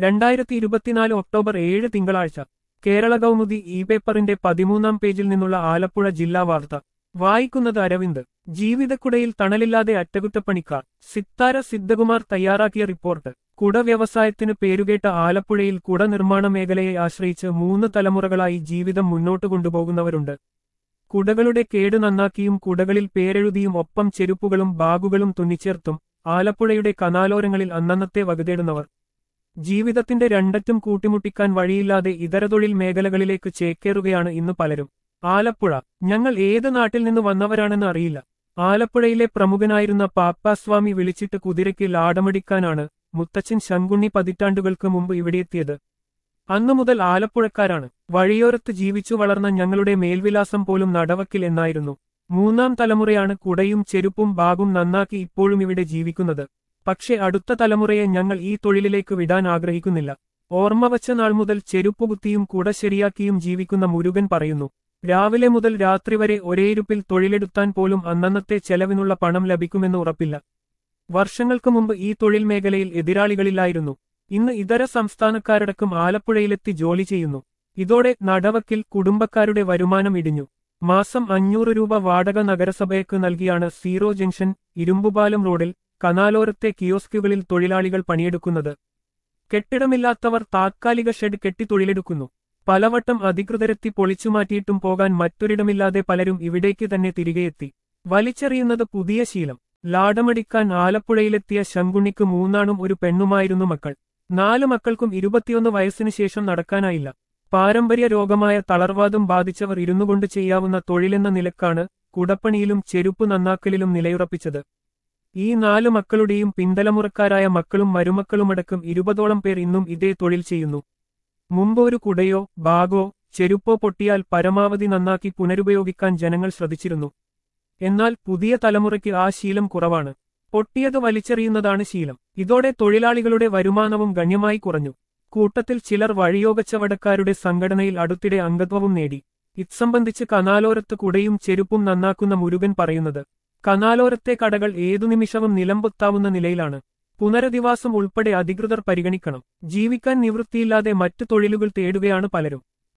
രണ്ടായിരത്തി ഇരുപത്തിനാല് ഒക്ടോബർ ഏഴ് തിങ്കളാഴ്ച കേരള കൗമുദി ഇ പേപ്പറിന്റെ പതിമൂന്നാം പേജിൽ നിന്നുള്ള ആലപ്പുഴ ജില്ലാ വാർത്ത വായിക്കുന്നത് അരവിന്ദ് ജീവിതക്കുടയിൽ തണലില്ലാതെ അറ്റകുറ്റപ്പണിക്കാർ സിത്താര സിദ്ധകുമാർ തയ്യാറാക്കിയ റിപ്പോർട്ട് കുട വ്യവസായത്തിന് പേരുകേട്ട ആലപ്പുഴയിൽ കുട നിർമ്മാണ മേഖലയെ ആശ്രയിച്ച് മൂന്ന് തലമുറകളായി ജീവിതം മുന്നോട്ട് കൊണ്ടുപോകുന്നവരുണ്ട് കുടകളുടെ കേട് നന്നാക്കിയും കുടകളിൽ പേരെഴുതിയും ഒപ്പം ചെരുപ്പുകളും ബാഗുകളും തുന്നിച്ചേർത്തും ആലപ്പുഴയുടെ കനാലോരങ്ങളിൽ അന്നന്നത്തെ വകതേടുന്നവർ ജീവിതത്തിന്റെ രണ്ടറ്റും കൂട്ടിമുട്ടിക്കാൻ വഴിയില്ലാതെ ഇതര തൊഴിൽ മേഖലകളിലേക്ക് ചേക്കേറുകയാണ് ഇന്ന് പലരും ആലപ്പുഴ ഞങ്ങൾ ഏത് നാട്ടിൽ നിന്ന് വന്നവരാണെന്ന് അറിയില്ല ആലപ്പുഴയിലെ പ്രമുഖനായിരുന്ന പാപ്പാസ്വാമി വിളിച്ചിട്ട് കുതിരയ്ക്ക് ലാടമടിക്കാനാണ് മുത്തച്ഛൻ ശങ്കുണ്ണി പതിറ്റാണ്ടുകൾക്ക് മുമ്പ് ഇവിടെയെത്തിയത് അന്നു മുതൽ ആലപ്പുഴക്കാരാണ് വഴിയോരത്ത് ജീവിച്ചു വളർന്ന ഞങ്ങളുടെ മേൽവിലാസം പോലും നടവക്കിൽ എന്നായിരുന്നു മൂന്നാം തലമുറയാണ് കുടയും ചെരുപ്പും ബാഗും നന്നാക്കി ഇപ്പോഴും ഇവിടെ ജീവിക്കുന്നത് പക്ഷെ അടുത്ത തലമുറയെ ഞങ്ങൾ ഈ തൊഴിലിലേക്ക് വിടാൻ ആഗ്രഹിക്കുന്നില്ല ഓർമ്മ വച്ച നാൾ മുതൽ ചെരുപ്പുകുത്തിയും കുട ശരിയാക്കിയും ജീവിക്കുന്ന മുരുകൻ പറയുന്നു രാവിലെ മുതൽ രാത്രി വരെ ഒരേയിരുപ്പിൽ തൊഴിലെടുത്താൻ പോലും അന്നന്നത്തെ ചെലവിനുള്ള പണം ലഭിക്കുമെന്ന് ഉറപ്പില്ല വർഷങ്ങൾക്ക് മുമ്പ് ഈ തൊഴിൽ മേഖലയിൽ എതിരാളികളില്ലായിരുന്നു ഇന്ന് ഇതര സംസ്ഥാനക്കാരടക്കം ആലപ്പുഴയിലെത്തി ജോലി ചെയ്യുന്നു ഇതോടെ നടവക്കിൽ കുടുംബക്കാരുടെ വരുമാനം ഇടിഞ്ഞു മാസം അഞ്ഞൂറ് രൂപ വാടക നഗരസഭയ്ക്ക് നൽകിയാണ് സീറോ ജംഗ്ഷൻ ഇരുമ്പുപാലം റോഡിൽ കനാലോരത്തെ കിയോസ്കുകളിൽ തൊഴിലാളികൾ പണിയെടുക്കുന്നത് കെട്ടിടമില്ലാത്തവർ താത്കാലിക ഷെഡ് കെട്ടി തൊഴിലെടുക്കുന്നു പലവട്ടം അധികൃതരെത്തി പൊളിച്ചുമാറ്റിയിട്ടും പോകാൻ മറ്റൊരിടമില്ലാതെ പലരും ഇവിടേക്ക് തന്നെ തിരികെയെത്തി വലിച്ചെറിയുന്നത് പുതിയ ശീലം ലാടമടിക്കാൻ ആലപ്പുഴയിലെത്തിയ ശങ്കുണ്ണിക്ക് മൂന്നാണും ഒരു പെണ്ണുമായിരുന്നു മക്കൾ നാലു മക്കൾക്കും ഇരുപത്തിയൊന്ന് വയസ്സിനു ശേഷം നടക്കാനായില്ല പാരമ്പര്യ രോഗമായ തളർവാദം ബാധിച്ചവർ ഇരുന്നുകൊണ്ട് ചെയ്യാവുന്ന തൊഴിലെന്ന നിലക്കാണ് കുടപ്പണിയിലും ചെരുപ്പ് നന്നാക്കലിലും നിലയുറപ്പിച്ചത് ഈ നാലു മക്കളുടെയും പിന്തലമുറക്കാരായ മക്കളും മരുമക്കളുമടക്കം ഇരുപതോളം പേർ ഇന്നും ഇതേ തൊഴിൽ ചെയ്യുന്നു മുമ്പ് ഒരു കുടയോ ബാഗോ ചെരുപ്പോ പൊട്ടിയാൽ പരമാവധി നന്നാക്കി പുനരുപയോഗിക്കാൻ ജനങ്ങൾ ശ്രദ്ധിച്ചിരുന്നു എന്നാൽ പുതിയ തലമുറയ്ക്ക് ആ ശീലം കുറവാണ് പൊട്ടിയത് വലിച്ചെറിയുന്നതാണ് ശീലം ഇതോടെ തൊഴിലാളികളുടെ വരുമാനവും ഗണ്യമായി കുറഞ്ഞു കൂട്ടത്തിൽ ചിലർ വഴിയോഗച്ചവടക്കാരുടെ സംഘടനയിൽ അടുത്തിടെ അംഗത്വവും നേടി ഇത്സംബന്ധിച്ച് കനാലോരത്ത് കുടയും ചെരുപ്പും നന്നാക്കുന്ന മുരുകൻ പറയുന്നത് കനാലോരത്തെ കടകൾ ഏതു നിമിഷവും നിലംപൊത്താവുന്ന നിലയിലാണ് പുനരധിവാസം ഉൾപ്പെടെ അധികൃതർ പരിഗണിക്കണം ജീവിക്കാൻ നിവൃത്തിയില്ലാതെ മറ്റു തൊഴിലുകൾ തേടുകയാണ് പലരും